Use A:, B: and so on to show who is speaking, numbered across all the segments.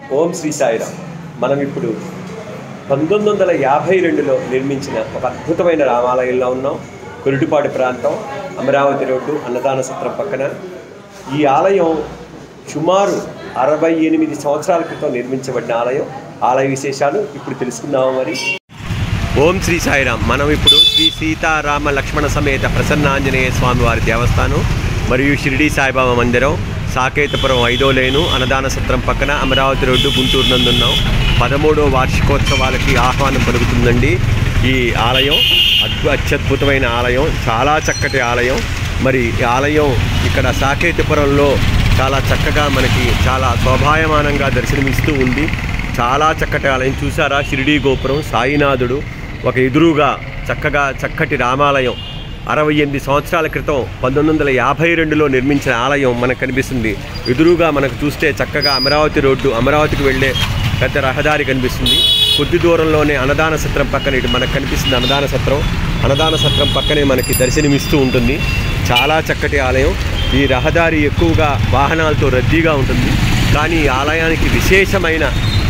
A: ఓం శ్రీ సాయిరామ్ మనం ఇప్పుడు పంతొమ్మిది వందల యాభై రెండులో నిర్మించిన ఒక అద్భుతమైన రామాలయంలో ఉన్నాం కొరిటిపాడు ప్రాంతం అమరావతి రోడ్డు అన్నదాన సత్రం పక్కన ఈ ఆలయం సుమారు అరవై ఎనిమిది సంవత్సరాల క్రితం నిర్మించబడిన ఆలయం ఆలయ విశేషాలు ఇప్పుడు తెలుసుకుందాము మరి ఓం శ్రీ సాయిరామ్ మనం ఇప్పుడు శ్రీ సీతారామ లక్ష్మణ సమేత ప్రసన్న ఆంజనేయ స్వామి వారి దేవస్థానం మరియు షిరిడి సాయిబాబా మందిరం సాకేతపురం ఐదో లేను అన్నదాన సత్రం పక్కన అమరావతి రోడ్డు గుంటూరు నందున్నాం పదమూడో వార్షికోత్సవాలకి ఆహ్వానం పలుకుతుందండి ఈ ఆలయం అద్భు అత్యద్భుతమైన ఆలయం చాలా చక్కటి ఆలయం మరి ఈ ఆలయం ఇక్కడ సాకేతపురంలో చాలా చక్కగా మనకి చాలా శోభాయమానంగా దర్శనమిస్తూ ఉంది చాలా చక్కటి ఆలయం చూసారా షిరిడీ గోపురం సాయినాథుడు ఒక ఎదురుగా చక్కగా చక్కటి రామాలయం అరవై ఎనిమిది సంవత్సరాల క్రితం పంతొమ్మిది వందల యాభై రెండులో నిర్మించిన ఆలయం మనకు కనిపిస్తుంది ఎదురుగా మనకు చూస్తే చక్కగా అమరావతి రోడ్డు అమరావతికి వెళ్ళే పెద్ద రహదారి కనిపిస్తుంది కొద్ది దూరంలోనే అన్నదాన సత్రం పక్కన ఇటు మనకు కనిపిస్తుంది అన్నదాన సత్రం అన్నదాన సత్రం పక్కనే మనకి దర్శనమిస్తూ ఉంటుంది చాలా చక్కటి ఆలయం ఈ రహదారి ఎక్కువగా వాహనాలతో రద్దీగా ఉంటుంది కానీ ఈ ఆలయానికి విశేషమైన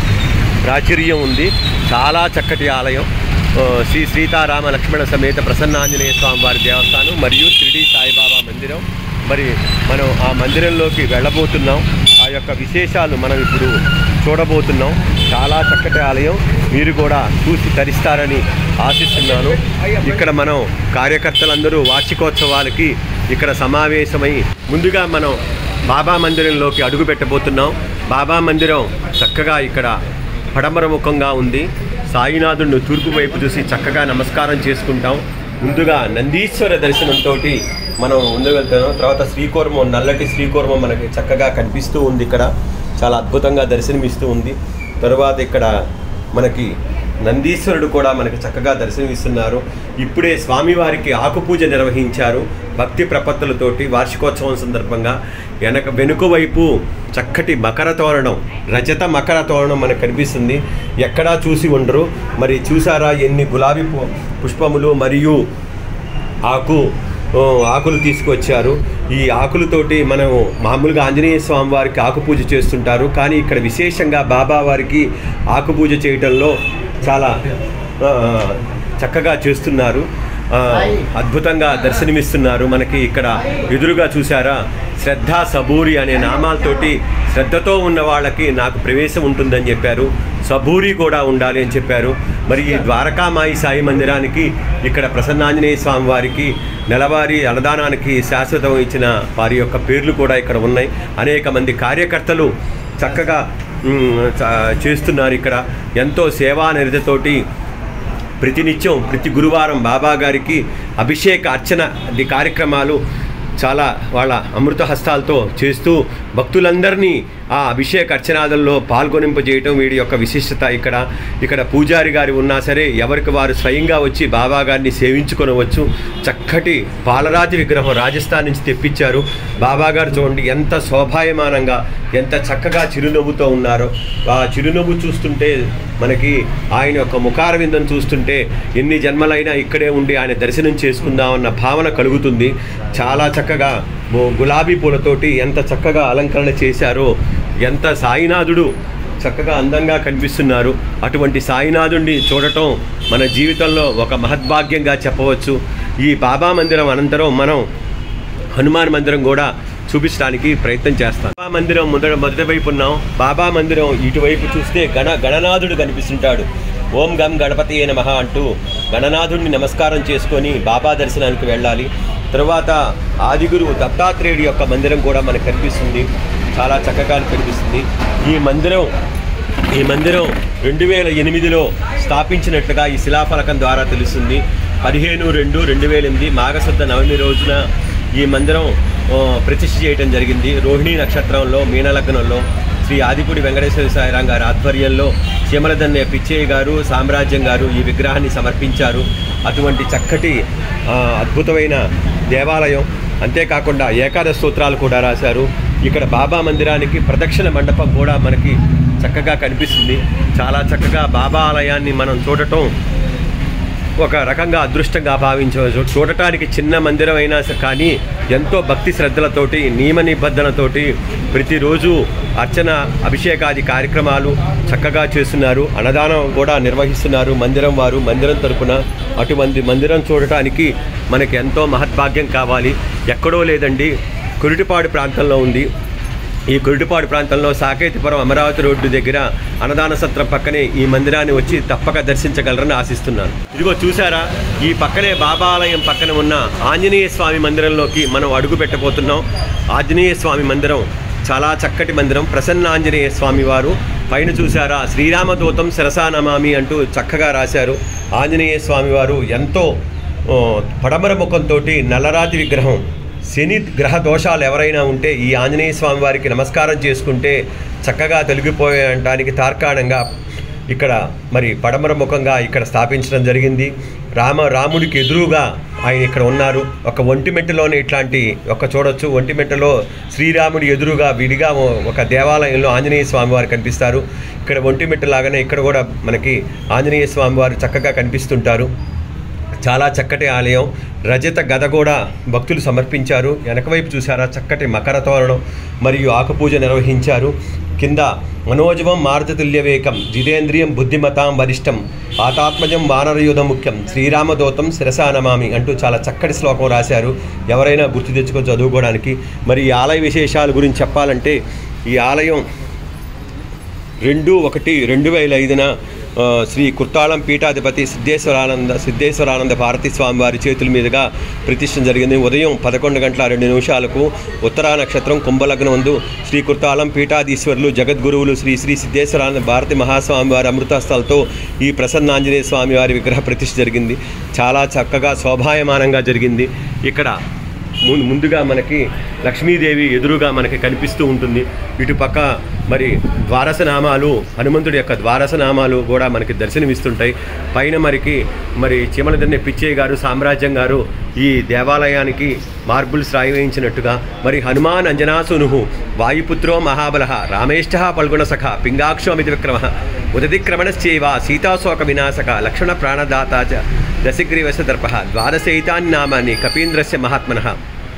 A: ప్రాచుర్యం ఉంది చాలా చక్కటి ఆలయం ఆ, శ్రీ సీతారామ లక్ష్మణ సమేత ప్రసన్నాంజనేయ స్వామి వారి దేవస్థానం మరియు షిరిడి సాయిబాబా మందిరం మరి మనం ఆ మందిరంలోకి వెళ్ళబోతున్నాం ఆ యొక్క విశేషాలు మనం ఇప్పుడు చూడబోతున్నాం చాలా చక్కటి ఆలయం మీరు కూడా చూసి తరిస్తారని ఆశిస్తున్నాను ఇక్కడ మనం కార్యకర్తలందరూ వార్షికోత్సవాలకి ఇక్కడ సమావేశమై ముందుగా మనం బాబా మందిరంలోకి అడుగు పెట్టబోతున్నాం బాబా మందిరం చక్కగా ఇక్కడ పడమర ముఖంగా ఉంది సాయినాథుడిని తూర్పు వైపు చూసి చక్కగా నమస్కారం చేసుకుంటాం ముందుగా నందీశ్వర దర్శనంతో మనం ముందు వెళ్తాం తర్వాత శ్రీకూర్మం నల్లటి శ్రీకూర్మం మనకి చక్కగా కనిపిస్తూ ఉంది ఇక్కడ చాలా అద్భుతంగా దర్శనమిస్తూ ఉంది తర్వాత ఇక్కడ మనకి నందీశ్వరుడు కూడా మనకి చక్కగా దర్శనమిస్తున్నారు ఇప్పుడే స్వామివారికి ఆకుపూజ నిర్వహించారు భక్తి ప్రపత్తులతోటి వార్షికోత్సవం సందర్భంగా వెనక వెనుక వైపు చక్కటి మకర తోరణం రజత మకర తోరణం మనకు కనిపిస్తుంది ఎక్కడా చూసి ఉండరు మరి చూసారా ఎన్ని గులాబీ పు- పుష్పములు మరియు ఆకు ఓ, ఆకులు తీసుకొచ్చారు ఈ ఆకులతోటి మనం మామూలుగా ఆంజనేయ స్వామి వారికి ఆకు పూజ చేస్తుంటారు కానీ ఇక్కడ విశేషంగా బాబా వారికి ఆకు పూజ చేయటంలో చాలా ఆ, చక్కగా చేస్తున్నారు ఆ, అద్భుతంగా దర్శనమిస్తున్నారు మనకి ఇక్కడ ఎదురుగా చూసారా శ్రద్ధ సబూరి అనే నామాలతోటి శ్రద్ధతో ఉన్న వాళ్ళకి నాకు ప్రవేశం ఉంటుందని చెప్పారు సబూరి కూడా ఉండాలి అని చెప్పారు మరి ఈ ద్వారకామాయి సాయి మందిరానికి ఇక్కడ ప్రసన్నాంజనేయ స్వామి వారికి నెలవారీ అన్నదానానికి శాశ్వతం ఇచ్చిన వారి యొక్క పేర్లు కూడా ఇక్కడ ఉన్నాయి అనేక మంది కార్యకర్తలు చక్కగా మ్, చ- చేస్తున్నారు ఇక్కడ ఎంతో సేవా నిరతతోటి ప్రతినిత్యం ప్రతి గురువారం బాబా గారికి అభిషేక అర్చన ఇది కార్యక్రమాలు చాలా వాళ్ళ అమృత హస్తాలతో చేస్తూ భక్తులందరినీ ఆ అభిషేక అర్చనాదుల్లో పాల్గొనింపజేయటం వీడి యొక్క విశిష్టత ఇక్కడ ఇక్కడ పూజారి గారు ఉన్నా సరే ఎవరికి వారు స్వయంగా వచ్చి బాబా గారిని సేవించుకొనవచ్చు చక్కటి పాలరాజు విగ్రహం రాజస్థాన్ నుంచి తెప్పించారు బాబా గారు చూడండి ఎంత శోభాయమానంగా ఎంత చక్కగా చిరునవ్వుతో ఉన్నారో ఆ చిరునవ్వు చూస్తుంటే మనకి ఆయన యొక్క ముఖార విందం చూస్తుంటే ఎన్ని జన్మలైనా ఇక్కడే ఉండి ఆయన దర్శనం చేసుకుందామన్న భావన కలుగుతుంది చాలా చక్కగా ఓ గులాబీ పూలతోటి ఎంత చక్కగా అలంకరణ చేశారో ఎంత సాయినాథుడు చక్కగా అందంగా కనిపిస్తున్నారు అటువంటి సాయినాథుడిని చూడటం మన జీవితంలో ఒక మహద్భాగ్యంగా చెప్పవచ్చు ఈ బాబా మందిరం అనంతరం మనం హనుమాన్ మందిరం కూడా చూపించడానికి ప్రయత్నం చేస్తాం బాబా మందిరం మొదట మొదటి వైపు ఉన్నాం బాబా మందిరం ఇటువైపు చూస్తే గణ గణనాథుడు కనిపిస్తుంటాడు ఓం గం గణపతి నమః అంటూ గణనాథుడిని నమస్కారం చేసుకొని బాబా దర్శనానికి వెళ్ళాలి తరువాత ఆదిగురు దత్తాత్రేయుడి యొక్క మందిరం కూడా మనకు కనిపిస్తుంది చాలా చక్కగా కనిపిస్తుంది ఈ మందిరం ఈ మందిరం రెండు వేల ఎనిమిదిలో స్థాపించినట్లుగా ఈ శిలాఫలకం ద్వారా తెలుస్తుంది పదిహేను రెండు రెండు వేల ఎనిమిది మాఘశుద్ధ నవమి రోజున ఈ మందిరం ఆ, ప్రతిష్ఠ చేయటం జరిగింది రోహిణీ నక్షత్రంలో మీనలగ్నంలో శ్రీ ఆదిపూడి వెంకటేశ్వర సాయిరాం గారి ఆధ్వర్యంలో చీమలదన్నె పిచ్చయ్య గారు సామ్రాజ్యం గారు ఈ విగ్రహాన్ని సమర్పించారు అటువంటి చక్కటి ఆ, అద్భుతమైన దేవాలయం అంతేకాకుండా ఏకాదశ సూత్రాలు కూడా రాశారు ఇక్కడ బాబా మందిరానికి ప్రదక్షిణ మండపం కూడా మనకి చక్కగా కనిపిస్తుంది చాలా చక్కగా బాబా ఆలయాన్ని మనం చూడటం ఒక రకంగా అదృష్టంగా భావించవచ్చు చూడటానికి చిన్న మందిరం అయినా స- కానీ ఎంతో భక్తి శ్రద్ధలతోటి నియమ నిబంధనతోటి ప్రతిరోజు అర్చన అభిషేకాది కార్యక్రమాలు చక్కగా చేస్తున్నారు అన్నదానం కూడా నిర్వహిస్తున్నారు మందిరం వారు మందిరం తరపున అటువంటి మందిరం చూడటానికి మనకి ఎంతో మహద్భాగ్యం కావాలి ఎక్కడో లేదండి కురిటిపాడు ప్రాంతంలో ఉంది ఈ కురిటిపాడు ప్రాంతంలో సాకేతిపురం అమరావతి రోడ్డు దగ్గర అన్నదాన సత్రం పక్కనే ఈ మందిరాన్ని వచ్చి తప్పక దర్శించగలరని ఆశిస్తున్నాను ఇదిగో చూసారా ఈ పక్కనే బాబా ఆలయం పక్కన ఉన్న ఆంజనేయ స్వామి మందిరంలోకి మనం అడుగు పెట్టబోతున్నాం ఆంజనేయ స్వామి మందిరం చాలా చక్కటి మందిరం ప్రసన్న ఆంజనేయ స్వామి వారు పైన చూసారా శ్రీరామదూతం శిరసానమామి అంటూ చక్కగా రాశారు ఆంజనేయ స్వామి వారు ఎంతో ఓ, పడమర ముఖంతో నల్లరాతి విగ్రహం శని గ్రహ దోషాలు ఎవరైనా ఉంటే ఈ ఆంజనేయ స్వామి వారికి నమస్కారం చేసుకుంటే చక్కగా తొలగిపోయడానికి తార్కాణంగా ఇక్కడ మరి పడమర ముఖంగా ఇక్కడ స్థాపించడం జరిగింది రామ రాముడికి ఎదురుగా ఆయన ఇక్కడ ఉన్నారు ఒక ఒంటిమెట్టలోనే ఇట్లాంటి ఒక చూడొచ్చు ఒంటిమెట్టలో శ్రీరాముడి ఎదురుగా విడిగా ఓ- ఒక దేవాలయంలో ఆంజనేయ స్వామి వారు కనిపిస్తారు ఇక్కడ ఒంటిమెట్ట లాగానే ఇక్కడ కూడా మనకి ఆంజనేయ స్వామి వారు చక్కగా కనిపిస్తుంటారు చాలా చక్కటి ఆలయం రజత గద కూడా భక్తులు సమర్పించారు వెనకవైపు చూసారా చక్కటి మకర తోరణం మరియు ఆకుపూజ నిర్వహించారు కింద మనోజవం మారుతతుల్యవేకం జితేంద్రియం బుద్ధిమతాం వరిష్టం ఆతాత్మజం వానరయుధ ముఖ్యం శ్రీరామదూతం శిరసానమామి అంటూ చాలా చక్కటి శ్లోకం రాశారు ఎవరైనా గుర్తు తెచ్చుకొని చదువుకోవడానికి మరి ఈ ఆలయ విశేషాల గురించి చెప్పాలంటే ఈ ఆలయం రెండు ఒకటి రెండు వేల ఐదున ఆ, శ్రీ కుర్తాళం పీఠాధిపతి సిద్ధేశ్వరానంద సిద్ధేశ్వరానంద భారతీ స్వామి వారి చేతుల మీదుగా ప్రతిష్ఠ జరిగింది ఉదయం పదకొండు గంటల రెండు నిమిషాలకు ఉత్తరా నక్షత్రం కుంభలగ్నం వందు శ్రీ కుర్తాళం పీఠాధీశ్వరులు జగద్గురువులు శ్రీ శ్రీ సిద్ధేశ్వరానంద భారతి మహాస్వామి వారి అమృతస్థలతో ఈ ప్రసన్నాంజనేయ స్వామి వారి విగ్రహ ప్రతిష్ఠ జరిగింది చాలా చక్కగా శోభాయమానంగా జరిగింది ఇక్కడ ము- ముందుగా మనకి లక్ష్మీదేవి ఎదురుగా మనకి కనిపిస్తూ ఉంటుంది ఇటుపక్క మరి ద్వారస నామాలు హనుమంతుడి యొక్క ద్వారస నామాలు కూడా మనకి దర్శనమిస్తుంటాయి పైన మరికి మరి చీమలదన్నె పిచ్చయ్య గారు సామ్రాజ్యం గారు ఈ దేవాలయానికి మార్బుల్స్ రాయి వేయించినట్టుగా మరి హనుమాన్ అంజనాసును వాయుపుత్రో మహాబల రామేష్ట పల్గుణ సఖ పింగాక్షో అమిత విక్రమ ఉదతిక్రమణశ్చైవ సీతాశోక వినాశక లక్షణ ప్రాణదాత చ దశగ్రీవశ దర్ప ద్వాదశైతాన్ని నామాని కపీంద్రస్య మహాత్మనః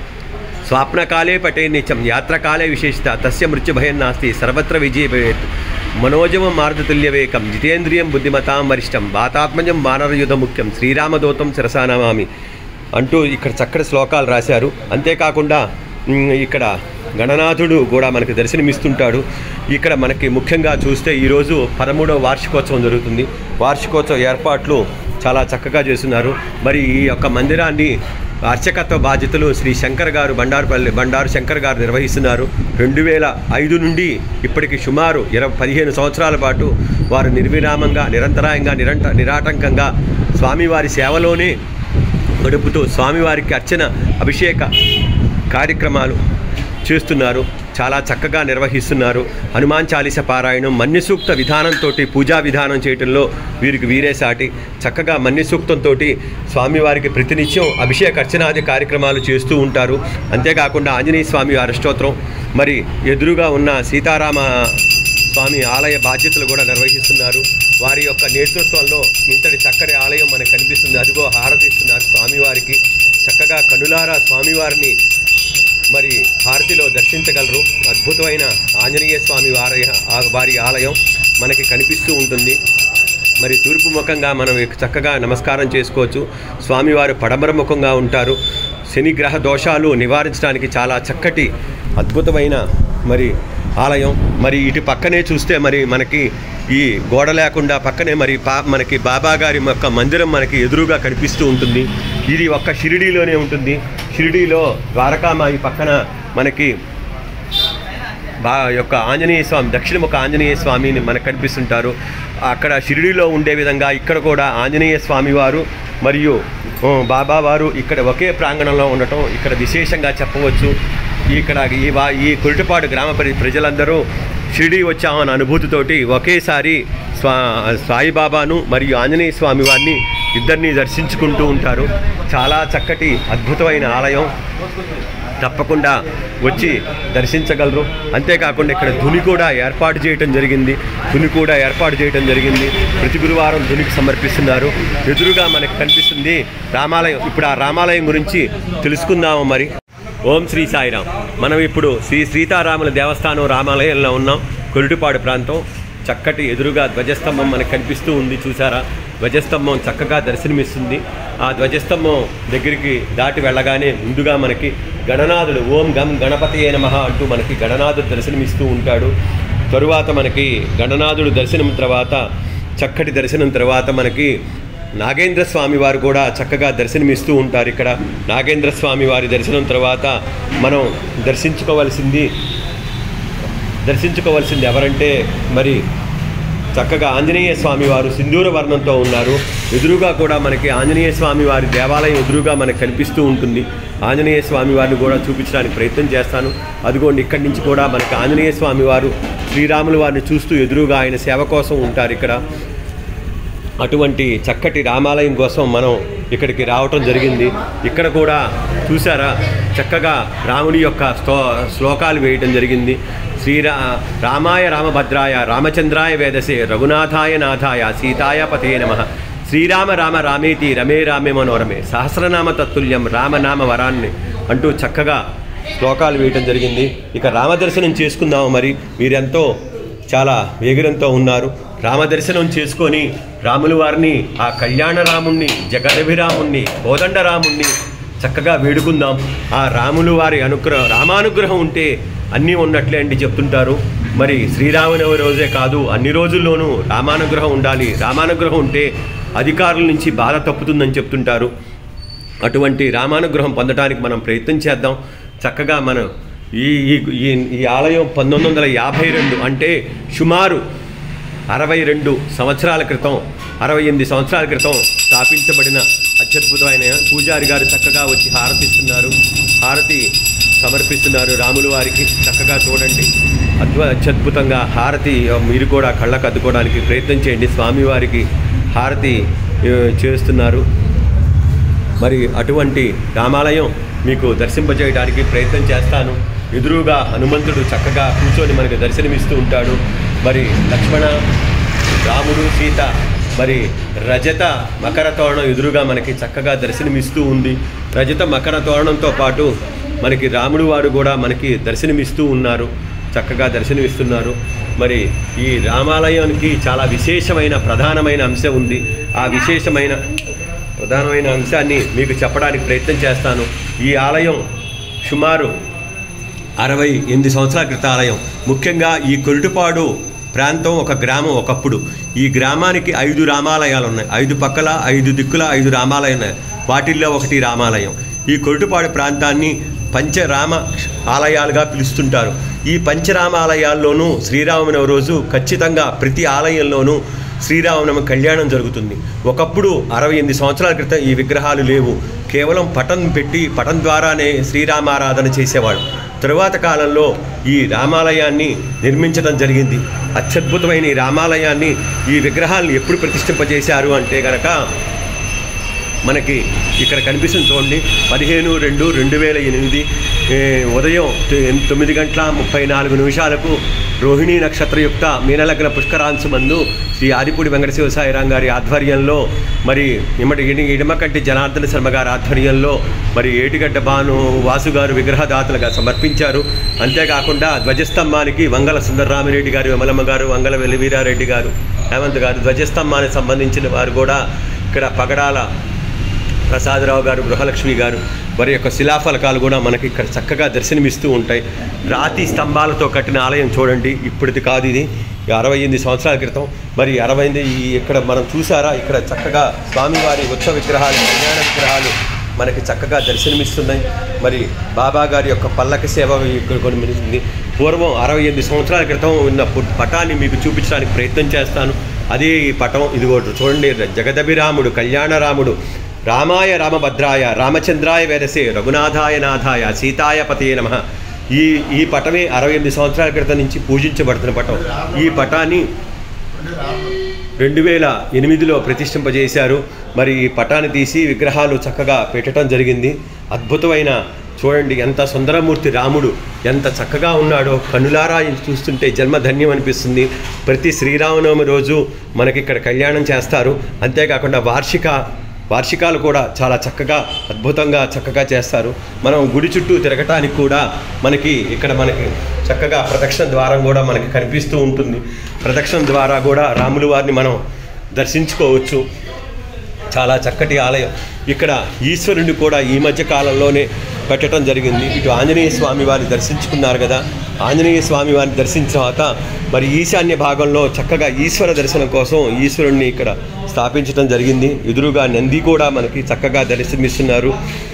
A: స్వాప్నకాలే పటే నిత్యం యాత్రకాలే విశేషత తస్య మృత్యుభయం నాస్తి సర్వత్ర విజయ భవేత్ మనోజవం మార్గతుల్యవేకం జితేంద్రియం బుద్ధిమతాం వరిష్టం వాతాత్మజం వానరయుధ ముఖ్యం శ్రీరామదూతం శిరసానమామి అంటూ ఇక్కడ చక్కటి శ్లోకాలు రాశారు అంతేకాకుండా ఉమ్, ఇక్కడ గణనాథుడు కూడా మనకి దర్శనమిస్తుంటాడు ఇక్కడ మనకి ముఖ్యంగా చూస్తే ఈరోజు పదమూడవ వార్షికోత్సవం జరుగుతుంది వార్షికోత్సవ ఏర్పాట్లు చాలా చక్కగా చేస్తున్నారు మరి ఈ యొక్క మందిరాన్ని అర్చకత్వ బాధ్యతలు శ్రీ శంకర్ గారు బండారుపల్లి బండారు శంకర్ గారు నిర్వహిస్తున్నారు రెండు వేల ఐదు నుండి ఇప్పటికి సుమారు ఇరవై పదిహేను సంవత్సరాల పాటు వారు నిర్విరామంగా నిరంతరాయంగా నిరంట నిరాటంకంగా స్వామివారి సేవలోనే గడుపుతూ స్వామివారికి అర్చన అభిషేక కార్యక్రమాలు చేస్తున్నారు చాలా చక్కగా నిర్వహిస్తున్నారు హనుమాన్ చాలీస పారాయణం మన్యసూక్త విధానంతో పూజా విధానం చేయటంలో వీరికి వీరే సాటి చక్కగా మన్యసూక్తంతో స్వామివారికి ప్రతినిత్యం అభిషేక అర్చనాది కార్యక్రమాలు చేస్తూ ఉంటారు అంతేకాకుండా ఆంజనేయ స్వామి వారి అష్టోత్తరం మరి ఎదురుగా ఉన్న సీతారామ స్వామి ఆలయ బాధ్యతలు కూడా నిర్వహిస్తున్నారు వారి యొక్క నేతృత్వంలో ఇంతటి చక్కటి ఆలయం మనకు కనిపిస్తుంది అదిగో హారతిస్తున్నారు స్వామివారికి చక్కగా కనులారా స్వామివారిని మరి హారతిలో దర్శించగలరు అద్భుతమైన ఆంజనేయ స్వామి వారి ఆ- వారి ఆలయం మనకి కనిపిస్తూ ఉంటుంది మరి తూర్పు ముఖంగా మనం ఇక చక్కగా నమస్కారం చేసుకోవచ్చు స్వామివారు పడమర ముఖంగా ఉంటారు శని గ్రహ దోషాలు నివారించడానికి చాలా చక్కటి అద్భుతమైన మరి ఆలయం మరి ఇటు పక్కనే చూస్తే మరి మనకి ఈ గోడ లేకుండా పక్కనే మరి పా మనకి బాబా గారి యొక్క మందిరం మనకి ఎదురుగా కనిపిస్తూ ఉంటుంది ఇది ఒక్క షిరిడీలోనే ఉంటుంది షిరిడీలో ద్వారకామాయి పక్కన మనకి బా యొక్క ఆంజనేయ స్వామి దక్షిణముఖ ఆంజనేయ స్వామిని మనకు కనిపిస్తుంటారు అక్కడ షిరిడీలో ఉండే విధంగా ఇక్కడ కూడా ఆంజనేయ స్వామి వారు మరియు ఆ, బాబా వారు ఇక్కడ ఒకే ప్రాంగణంలో ఉండటం ఇక్కడ విశేషంగా చెప్పవచ్చు ఇక్కడ ఈ వా ఈ కురిటిపాడు గ్రామ ప్ర- ప్రజలందరూ షిరిడీ వచ్చామన్న అనుభూతితోటి ఒకేసారి స్వా సాయిబాబాను మరియు ఆంజనేయ స్వామి వారిని ఇద్దరిని దర్శించుకుంటూ ఉంటారు చాలా చక్కటి అద్భుతమైన ఆలయం తప్పకుండా వచ్చి దర్శించగలరు అంతేకాకుండా ఇక్కడ ధుని కూడా ఏర్పాటు చేయటం జరిగింది ధుని కూడా ఏర్పాటు చేయటం జరిగింది ప్రతి గురువారం ధునికి సమర్పిస్తున్నారు ఎదురుగా మనకు కనిపిస్తుంది రామాలయం ఇప్పుడు ఆ రామాలయం గురించి తెలుసుకుందాము మరి ఓం శ్రీ సాయిరాం మనం ఇప్పుడు శ్రీ సీతారాముల దేవస్థానం రామాలయంలో ఉన్నాం కొరిటిపాడు ప్రాంతం చక్కటి ఎదురుగా ధ్వజస్తంభం మనకు కనిపిస్తూ ఉంది చూసారా ధ్వజస్తంభం చక్కగా దర్శనమిస్తుంది ఆ ధ్వజస్తంభం దగ్గరికి దాటి వెళ్ళగానే ముందుగా మనకి గణనాథుడు ఓం గం గణపతి నమః అంటూ మనకి గణనాథుడు దర్శనమిస్తూ ఉంటాడు తరువాత మనకి గణనాథుడు దర్శనం తర్వాత చక్కటి దర్శనం తర్వాత మనకి నాగేంద్ర స్వామి వారు కూడా చక్కగా దర్శనమిస్తూ ఉంటారు ఇక్కడ నాగేంద్ర స్వామి వారి దర్శనం తర్వాత మనం దర్శించుకోవలసింది దర్శించుకోవాల్సింది ఎవరంటే మరి చక్కగా ఆంజనేయ స్వామి వారు సింధూర వర్ణంతో ఉన్నారు ఎదురుగా కూడా మనకి ఆంజనేయ స్వామి వారి దేవాలయం ఎదురుగా మనకు కనిపిస్తూ ఉంటుంది ఆంజనేయ స్వామి వారిని కూడా చూపించడానికి ప్రయత్నం చేస్తాను అదిగోండి ఇక్కడి నుంచి కూడా మనకి ఆంజనేయ స్వామి వారు శ్రీరాముల వారిని చూస్తూ ఎదురుగా ఆయన సేవ కోసం ఉంటారు ఇక్కడ అటువంటి చక్కటి రామాలయం కోసం మనం ఇక్కడికి రావటం జరిగింది ఇక్కడ కూడా చూసారా చక్కగా రాముడి యొక్క శ్లో శ్లోకాలు వేయటం జరిగింది శ్రీరా రామాయ రామభద్రాయ రామచంద్రాయ వేదసే రఘునాథాయ నాథాయ సీతాయ పతే నమ శ్రీరామ రామ రామేతి రమే రామే మనోరమే సహస్రనామ తత్తుల్యం రామనామ వరాన్ని అంటూ చక్కగా శ్లోకాలు వేయటం జరిగింది ఇక రామదర్శనం చేసుకుందాము మరి మీరెంతో చాలా వేగిరంతో ఉన్నారు రామదర్శనం చేసుకొని రాముల వారిని ఆ కళ్యాణ రాముణ్ణి జగదభిరాముణ్ణి కోదండరాముణ్ణి చక్కగా వేడుకుందాం ఆ రాములు వారి అనుగ్రహం రామానుగ్రహం ఉంటే అన్నీ ఉన్నట్లే అండి చెప్తుంటారు మరి శ్రీరామనవమి రోజే కాదు అన్ని రోజుల్లోనూ రామానుగ్రహం ఉండాలి రామానుగ్రహం ఉంటే అధికారుల నుంచి బాధ తప్పుతుందని చెప్తుంటారు అటువంటి రామానుగ్రహం పొందడానికి మనం ప్రయత్నం చేద్దాం చక్కగా మనం ఈ ఈ- ఈ ఈ ఆలయం పంతొమ్మిది వందల యాభై రెండు అంటే సుమారు అరవై రెండు సంవత్సరాల క్రితం అరవై ఎనిమిది సంవత్సరాల క్రితం స్థాపించబడిన అత్యద్భుతమైన పూజారి గారు చక్కగా వచ్చి హారతిస్తున్నారు హారతి సమర్పిస్తున్నారు రాముల వారికి చక్కగా చూడండి అద్భుత అత్యద్భుతంగా హారతి ఆ, మీరు కూడా కళ్ళకు అద్దుకోవడానికి ప్రయత్నం చేయండి స్వామివారికి హారతి ఆ, చేస్తున్నారు మరి అటువంటి రామాలయం మీకు దర్శింపజేయడానికి ప్రయత్నం చేస్తాను ఎదురుగా హనుమంతుడు చక్కగా కూర్చొని మనకి దర్శనమిస్తూ ఉంటాడు మరి లక్ష్మణ రాముడు సీత మరి రజత మకర తోరణం ఎదురుగా మనకి చక్కగా దర్శనమిస్తూ ఉంది రజత మకర తోరణంతో పాటు మనకి రాముడు వారు కూడా మనకి దర్శనమిస్తూ ఉన్నారు చక్కగా దర్శనమిస్తున్నారు మరి ఈ రామాలయానికి చాలా విశేషమైన ప్రధానమైన అంశం ఉంది ఆ విశేషమైన ప్రధానమైన అంశాన్ని మీకు చెప్పడానికి ప్రయత్నం చేస్తాను ఈ ఆలయం సుమారు అరవై ఎనిమిది సంవత్సరాల క్రిత ఆలయం ముఖ్యంగా ఈ కొరిటిపాడు ప్రాంతం ఒక గ్రామం ఒకప్పుడు ఈ గ్రామానికి ఐదు రామాలయాలు ఉన్నాయి ఐదు పక్కల ఐదు దిక్కుల ఐదు రామాలయం ఉన్నాయి వాటిల్లో ఒకటి రామాలయం ఈ కొరిటిపాడు ప్రాంతాన్ని పంచరామ ఆలయాలుగా పిలుస్తుంటారు ఈ పంచరామాలయాల్లోనూ శ్రీరామనవమి రోజు ఖచ్చితంగా ప్రతి ఆలయంలోనూ శ్రీరామనవమి కళ్యాణం జరుగుతుంది ఒకప్పుడు అరవై ఎనిమిది సంవత్సరాల క్రితం ఈ విగ్రహాలు లేవు కేవలం పటం పెట్టి పటం ద్వారానే శ్రీరామారాధన చేసేవాడు తరువాత కాలంలో ఈ రామాలయాన్ని నిర్మించడం జరిగింది అత్యద్భుతమైన ఈ రామాలయాన్ని ఈ విగ్రహాలను ఎప్పుడు ప్రతిష్ఠింపజేశారు అంటే గనక మనకి ఇక్కడ కనిపిస్తుంది చూడండి పదిహేను రెండు రెండు వేల ఎనిమిది ఏ, ఉదయం తొ- తొమ్మిది గంటల ముప్పై నాలుగు నిమిషాలకు రోహిణీ నక్షత్రయుక్త మీనలగ్న పుష్కరాంశు మందు శ్రీ ఆదిపూడి వెంకట శివసాయిరాం గారి ఆధ్వర్యంలో మరి ఇమ్మటి ఇడి ఇడమకంటి జనార్దన శర్మ గారి ఆధ్వర్యంలో మరి ఏటిగడ్డ భాను వాసు గారు విగ్రహదాతలుగా సమర్పించారు అంతేకాకుండా ధ్వజస్తంభానికి వంగల సుందరరామిరెడ్డి గారు విమలమ్మ గారు వంగల వెలివీరారెడ్డి గారు హేమంత్ గారు ధ్వజస్తంభానికి సంబంధించిన వారు కూడా ఇక్కడ పగడాల ప్రసాదరావు గారు గృహలక్ష్మి గారు వారి యొక్క శిలాఫలకాలు కూడా మనకి ఇక్కడ చక్కగా దర్శనమిస్తూ ఉంటాయి రాతి స్తంభాలతో కట్టిన ఆలయం చూడండి ఇప్పటిది కాదు ఇది ఈ అరవై ఎనిమిది సంవత్సరాల క్రితం మరి అరవై ఎనిమిది ఈ ఇక్కడ మనం చూసారా ఇక్కడ చక్కగా స్వామివారి ఉత్సవ విగ్రహాలు కళ్యాణ విగ్రహాలు మనకి చక్కగా దర్శనమిస్తున్నాయి మరి బాబా గారి యొక్క పల్లక సేవ ఇక్కడ కొన్ని పూర్వం అరవై ఎనిమిది సంవత్సరాల క్రితం ఉన్న పు- పటాన్ని మీకు చూపించడానికి ప్రయత్నం చేస్తాను అదే ఈ పటం ఇదిగోటి చూడండి జగదభిరాముడు కళ్యాణరాముడు రామాయ రామభద్రాయ రామచంద్రాయ వేదసే రఘునాథాయ నాథాయ సీతాయ పతే నమ ఈ ఈ పటమే అరవై ఎనిమిది సంవత్సరాల క్రితం నుంచి పూజించబడుతున్న పటం ఈ పటాన్ని రెండు వేల ఎనిమిదిలో ప్రతిష్ఠింపజేశారు మరి ఈ పటాన్ని తీసి విగ్రహాలు చక్కగా పెట్టడం జరిగింది అద్భుతమైన చూడండి ఎంత సుందరమూర్తి రాముడు ఎంత చక్కగా ఉన్నాడో కనులారా ఇది చూస్తుంటే జన్మధన్యం అనిపిస్తుంది ప్రతి శ్రీరామనవమి రోజు మనకి ఇక్కడ కళ్యాణం చేస్తారు అంతేకాకుండా వార్షిక వార్షికాలు కూడా చాలా చక్కగా అద్భుతంగా చక్కగా చేస్తారు మనం గుడి చుట్టూ తిరగటానికి కూడా మనకి ఇక్కడ మనకి చక్కగా ప్రదక్షిణ ద్వారం కూడా మనకి కనిపిస్తూ ఉంటుంది ప్రదక్షిణ ద్వారా కూడా రాములు వారిని మనం దర్శించుకోవచ్చు చాలా చక్కటి ఆలయం ఇక్కడ ఈశ్వరుని కూడా ఈ మధ్య కాలంలోనే పెట్టడం జరిగింది ఇటు ఆంజనేయ స్వామి వారిని దర్శించుకున్నారు కదా ఆంజనేయ స్వామి వారిని దర్శించిన తర్వాత మరి ఈశాన్య భాగంలో చక్కగా ఈశ్వర దర్శనం కోసం ఈశ్వరుణ్ణి ఇక్కడ స్థాపించడం జరిగింది ఎదురుగా నంది కూడా మనకి చక్కగా దర్శనమిస్తున్నారు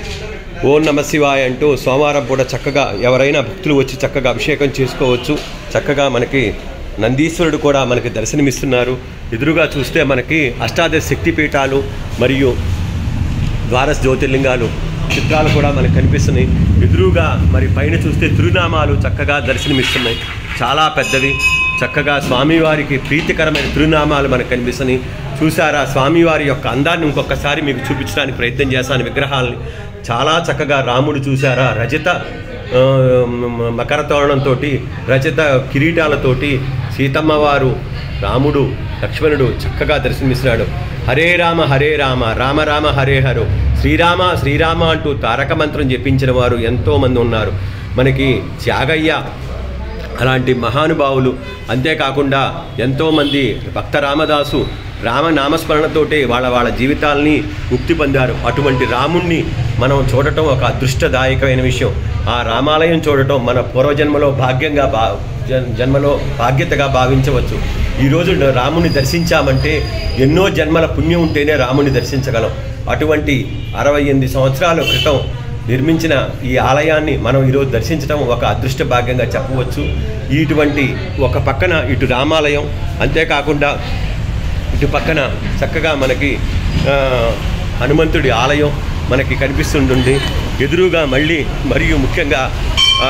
A: ఓం నమ శివాయ అంటూ సోమవారం కూడా చక్కగా ఎవరైనా భక్తులు వచ్చి చక్కగా అభిషేకం చేసుకోవచ్చు చక్కగా మనకి నందీశ్వరుడు కూడా మనకి దర్శనమిస్తున్నారు ఎదురుగా చూస్తే మనకి అష్టాదశ శక్తిపీఠాలు మరియు ద్వారస్ జ్యోతిర్లింగాలు చిత్రాలు కూడా మనకు కనిపిస్తున్నాయి ఎదురుగా మరి పైన చూస్తే తిరునామాలు చక్కగా దర్శనమిస్తున్నాయి చాలా పెద్దవి చక్కగా స్వామివారికి ప్రీతికరమైన తిరునామాలు మనకు కనిపిస్తున్నాయి చూసారా స్వామివారి యొక్క అందాన్ని ఇంకొకసారి మీకు చూపించడానికి ప్రయత్నం చేస్తాను విగ్రహాలని చాలా చక్కగా రాముడు చూసారా రజత ఆ, మ- మకర తోరణంతో రజత కిరీటాలతోటి సీతమ్మ వారు రాముడు లక్ష్మణుడు చక్కగా దర్శనమిస్తున్నాడు హరే రామ హరే రామ రామ రామ హరే హరు శ్రీరామ శ్రీరామ అంటూ తారక మంత్రం జపించిన వారు ఎంతోమంది ఉన్నారు మనకి త్యాగయ్య అలాంటి మహానుభావులు అంతేకాకుండా ఎంతోమంది భక్త రామదాసు రామ నామస్మరణతోటే వాళ్ళ వాళ్ళ జీవితాల్ని ముక్తి పొందారు అటువంటి రాముణ్ణి మనం చూడటం ఒక అదృష్టదాయకమైన విషయం ఆ రామాలయం చూడటం మన పూర్వజన్మలో భాగ్యంగా బా జన్- జన్మలో బాధ్యతగా భావించవచ్చు ఈరోజు రాముని దర్శించామంటే ఎన్నో జన్మల పుణ్యం ఉంటేనే రాముని దర్శించగలం అటువంటి అరవై ఎనిమిది సంవత్సరాల క్రితం నిర్మించిన ఈ ఆలయాన్ని మనం ఈరోజు దర్శించడం ఒక అదృష్ట భాగ్యంగా చెప్పవచ్చు ఇటువంటి ఒక పక్కన ఇటు రామాలయం అంతేకాకుండా ఇటు పక్కన చక్కగా మనకి ఆ, హనుమంతుడి ఆలయం మనకి కనిపిస్తుంటుంది ఎదురుగా మళ్ళీ మరియు ముఖ్యంగా ఆ,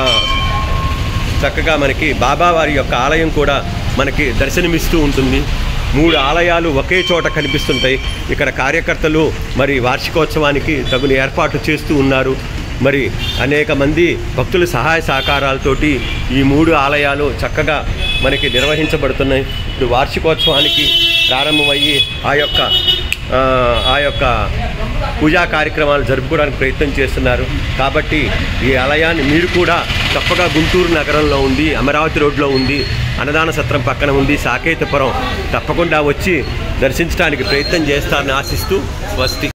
A: చక్కగా మనకి బాబావారి యొక్క ఆలయం కూడా మనకి దర్శనమిస్తూ ఉంటుంది మూడు ఆలయాలు ఒకే చోట కనిపిస్తుంటాయి ఇక్కడ కార్యకర్తలు మరి వార్షికోత్సవానికి తగిన ఏర్పాట్లు చేస్తూ ఉన్నారు మరి అనేక మంది భక్తుల సహాయ సహకారాలతోటి ఈ మూడు ఆలయాలు చక్కగా మనకి నిర్వహించబడుతున్నాయి ఇప్పుడు వార్షికోత్సవానికి ప్రారంభమయ్యి ఆ యొక్క ఆ, ఆ యొక్క పూజా కార్యక్రమాలు జరుపుకోవడానికి ప్రయత్నం చేస్తున్నారు కాబట్టి ఈ ఆలయాన్ని మీరు కూడా తప్పగా గుంటూరు నగరంలో ఉంది అమరావతి రోడ్లో ఉంది అన్నదాన సత్రం పక్కన ఉంది సాకేతపురం తప్పకుండా వచ్చి దర్శించడానికి ప్రయత్నం చేస్తారని ఆశిస్తూ స్వస్తి